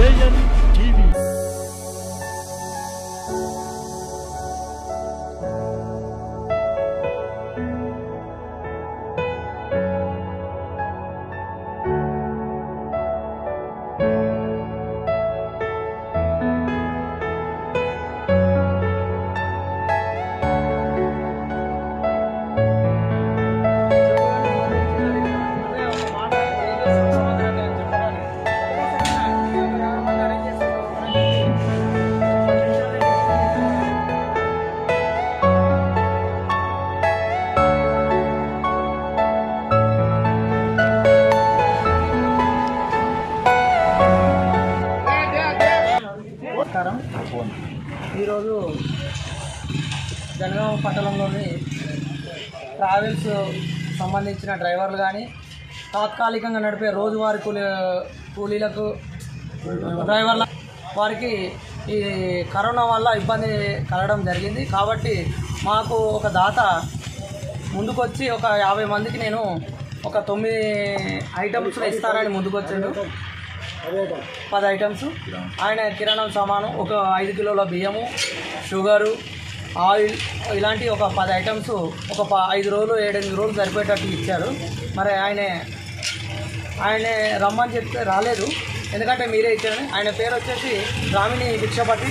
JN TV నమస్కారం ఈరోజు జనగామ పట్టణంలోని ట్రావెల్స్ సంబంధించిన డ్రైవర్లు కానీ తాత్కాలికంగా నడిపే రోజువారీ కూలీ కూలీలకు డ్రైవర్ల వారికి ఈ కరోనా వల్ల ఇబ్బంది కలగడం జరిగింది కాబట్టి మాకు ఒక దాత ముందుకొచ్చి ఒక యాభై మందికి నేను ఒక తొమ్మిది ఐటమ్స్ ఇస్తానని ముందుకొచ్చాడు పది ఐటమ్స్ ఆయన కిరాణం సామాను ఒక ఐదు కిలోల బియ్యము షుగరు ఆయిల్ ఇలాంటి ఒక పది ఐటమ్స్ ఒక ప- ఐదు రోజులు ఏడెనిమిది రోజులు సరిపోయేటట్టు ఇచ్చారు మరి ఆయన ఆయన రమ్మని చెప్తే రాలేదు ఎందుకంటే మీరే ఇచ్చారని ఆయన పేరు వచ్చేసి రామిని భిక్షపతి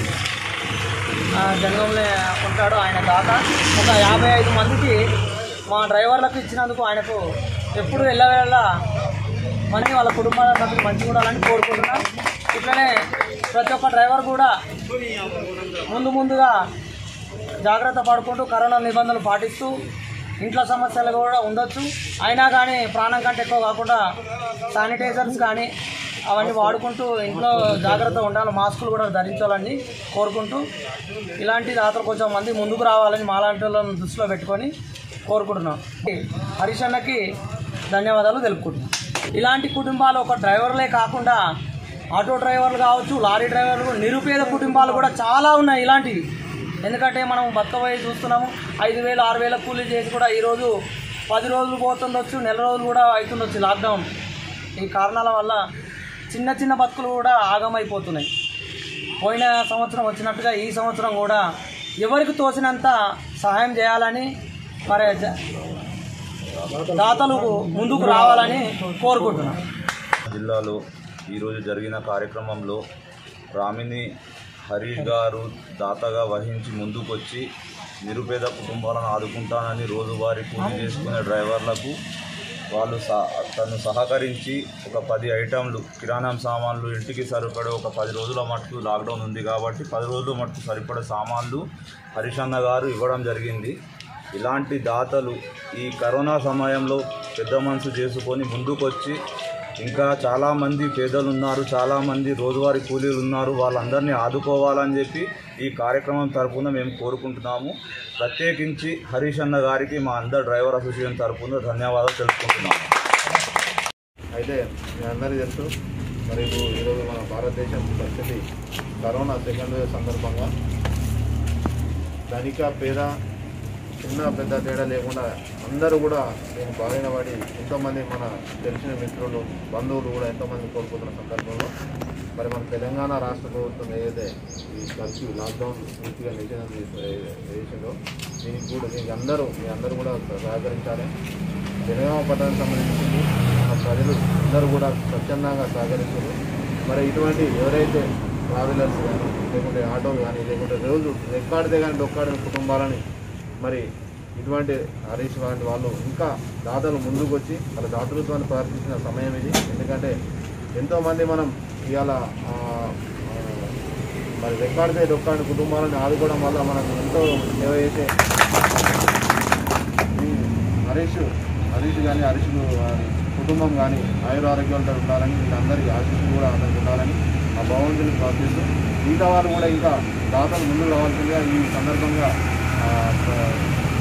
ఆ, జనగంలో ఉంటాడు ఆయన దాత ఒక యాభై ఐదు మందికి మా డ్రైవర్లకు ఇచ్చినందుకు ఆయనకు ఎప్పుడు వెళ్ళవేళ మళ్ళీ వాళ్ళ కుటుంబాల సభ్యులు మంచిగా ఉండాలని కోరుకుంటున్నాం ఇట్లనే ప్రతి ఒక్క డ్రైవర్ కూడా ముందు ముందుగా జాగ్రత్త పడుకుంటూ కరోనా నిబంధనలు పాటిస్తూ ఇంట్లో సమస్యలు కూడా ఉండొచ్చు అయినా కానీ ప్రాణం కంటే ఎక్కువ కాకుండా శానిటైజర్స్ కానీ అవన్నీ వాడుకుంటూ ఇంట్లో జాగ్రత్త ఉండాలి మాస్కులు కూడా ధరించాలని కోరుకుంటూ ఇలాంటి దాతలు కొంచెం మంది ముందుకు రావాలని మాలాంటి వాళ్ళని దృష్టిలో పెట్టుకొని కోరుకుంటున్నాం హరీష్ అన్నకి ధన్యవాదాలు తెలుపుకుంటున్నాం ఇలాంటి కుటుంబాలు ఒక డ్రైవర్లే కాకుండా ఆటో డ్రైవర్లు కావచ్చు లారీ డ్రైవర్లు నిరుపేద కుటుంబాలు కూడా చాలా ఉన్నాయి ఇలాంటివి ఎందుకంటే మనం బతకబోయి చూస్తున్నాము ఐదు వేలు ఆరు వేల కూలీ చేసి కూడా ఈరోజు పది రోజులు పోతుండొచ్చు నెల రోజులు కూడా అవుతుండొచ్చు లాక్డౌన్ ఈ కారణాల వల్ల చిన్న చిన్న బతుకులు కూడా ఆగమైపోతున్నాయి పోయిన సంవత్సరం వచ్చినట్టుగా ఈ సంవత్సరం కూడా ఎవరికి తోచినంత సహాయం చేయాలని మరి జ- దాతలు ముందుకు రావాలని కోరుకుంటున్నాను జిల్లాలో ఈరోజు జరిగిన కార్యక్రమంలో రామిని హరీష్ గారు దాతగా వహించి ముందుకొచ్చి నిరుపేద కుటుంబాలను ఆదుకుంటానని రోజువారీ కూలీ చేసుకునే డ్రైవర్లకు వాళ్ళు స తను సహకరించి ఒక పది ఐటంలు కిరాణం సామాన్లు ఇంటికి సరిపడే ఒక పది రోజుల మటుకు లాక్డౌన్ ఉంది కాబట్టి పది రోజుల మటుకు సరిపడే సామాన్లు హరీష్ అన్న గారు ఇవ్వడం జరిగింది ఇలాంటి దాతలు ఈ కరోనా సమయంలో పెద్ద మనసు చేసుకొని ముందుకొచ్చి ఇంకా చాలామంది పేదలు ఉన్నారు చాలామంది రోజువారీ కూలీలు ఉన్నారు వాళ్ళందరినీ ఆదుకోవాలని చెప్పి ఈ కార్యక్రమం తరఫున మేము కోరుకుంటున్నాము ప్రత్యేకించి హరీష్ అన్న గారికి మా అందరు డ్రైవర్ అసోసియేషన్ తరఫున ధన్యవాదాలు తెలుపుకుంటున్నాము అయితే మీ అందరికీ తెలుసు మరి ఇప్పుడు ఈరోజు మన భారతదేశం పరిస్థితి కరోనా సెకండ్ వేవ్ సందర్భంగా ధనిక పేద చిన్న పెద్ద తేడా లేకుండా అందరూ కూడా నేను బారిన పడి ఎంతోమంది మన తెలిసిన మిత్రులు బంధువులు కూడా ఎంతోమంది కోల్పోతున్న సందర్భంలో మరి మన తెలంగాణ రాష్ట్ర ప్రభుత్వం ఏదైతే ఈ కర్ఫ్యూ లాక్డౌన్ పూర్తిగా నిషేధం చేసి- చేసిందో దీనికి కూడా దీనికి అందరూ మీ అందరూ కూడా సహకరించాలి జనగామ పట్టణానికి సంబంధించి మన ప్రజలు అందరూ కూడా స్వచ్ఛందంగా సహకరించారు మరి ఇటువంటి ఎవరైతే ట్రావెలర్స్ కానీ లేకుంటే ఆటో కానీ లేకుంటే రోజు రెక్కాడితే కానీ డొక్కాడిన కుటుంబాలని మరి ఇటువంటి హరీష్ లాంటి వాళ్ళు ఇంకా దాతలు ముందుకు వచ్చి వాళ్ళ దాతృత్వాన్ని ప్రదర్శించిన సమయం ఇది ఎందుకంటే ఎంతోమంది మనం ఇవాళ ఆ, ఆ, మరి రెక్కాడితే డొక్కాడిన కుటుంబాలను ఆదుకోవడం వల్ల మనకు ఎంతో సేవ చేసే ఈ హరీష్ హరీష్ కానీ హరీష్ వారి కుటుంబం కానీ ఆయుర ఆరోగ్యాలతో ఉండాలని వీళ్ళందరికీ ఆశీస్సులు కూడా అందరికి ఉండాలని ఆ భగవంతుని ప్రార్థిస్తూ మిగతా వారు కూడా ఇంకా దాతలు ముందుకు రావాల్సిందిగా ఈ సందర్భంగా ఆ, ప్ర-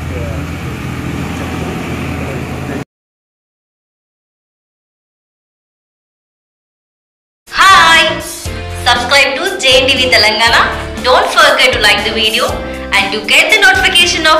Hi! Subscribe to JNTV Telangana. Don't forget to like the video and to get the notification